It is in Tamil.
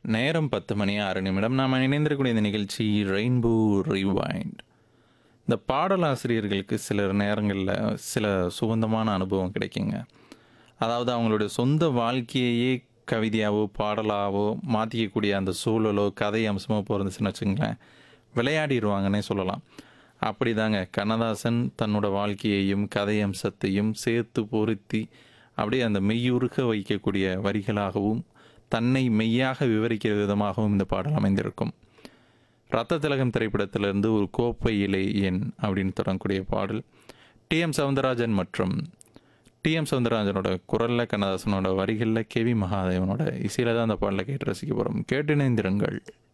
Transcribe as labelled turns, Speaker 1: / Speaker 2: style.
Speaker 1: நேரம் பத்து மணி ஆறு நிமிடம் நாம் இணைந்திருக்கக்கூடிய இந்த நிகழ்ச்சி ரெயின்போ ரிவைண்ட் இந்த பாடலாசிரியர்களுக்கு சில நேரங்களில் சில சுகந்தமான அனுபவம் கிடைக்குங்க அதாவது அவங்களுடைய சொந்த வாழ்க்கையையே கவிதையாவோ பாடலாவோ மாற்றிக்கக்கூடிய அந்த சூழலோ கதை அம்சமோ பிறந்துச்சுன்னு வச்சுங்களேன் விளையாடிடுவாங்கன்னே சொல்லலாம் அப்படி தாங்க கண்ணதாசன் தன்னோட வாழ்க்கையையும் கதை அம்சத்தையும் சேர்த்து பொருத்தி அப்படியே அந்த மெய்யுருக வைக்கக்கூடிய வரிகளாகவும் தன்னை மெய்யாக விவரிக்கிற விதமாகவும் இந்த பாடல் அமைந்திருக்கும் ரத்த திலகம் திரைப்படத்திலிருந்து ஒரு கோப்பை இலை எண் அப்படின்னு தொடங்கக்கூடிய பாடல் டி எம் சவுந்தரராஜன் மற்றும் டி எம் சவுந்தரராஜனோட குரலில் கண்ணதாசனோட வரிகளில் கெவி மகாதேவனோட இசையில் தான் அந்த பாடலை கேட்டு ரசிக்க போகிறோம் கேட்டு இணைந்திருங்கள்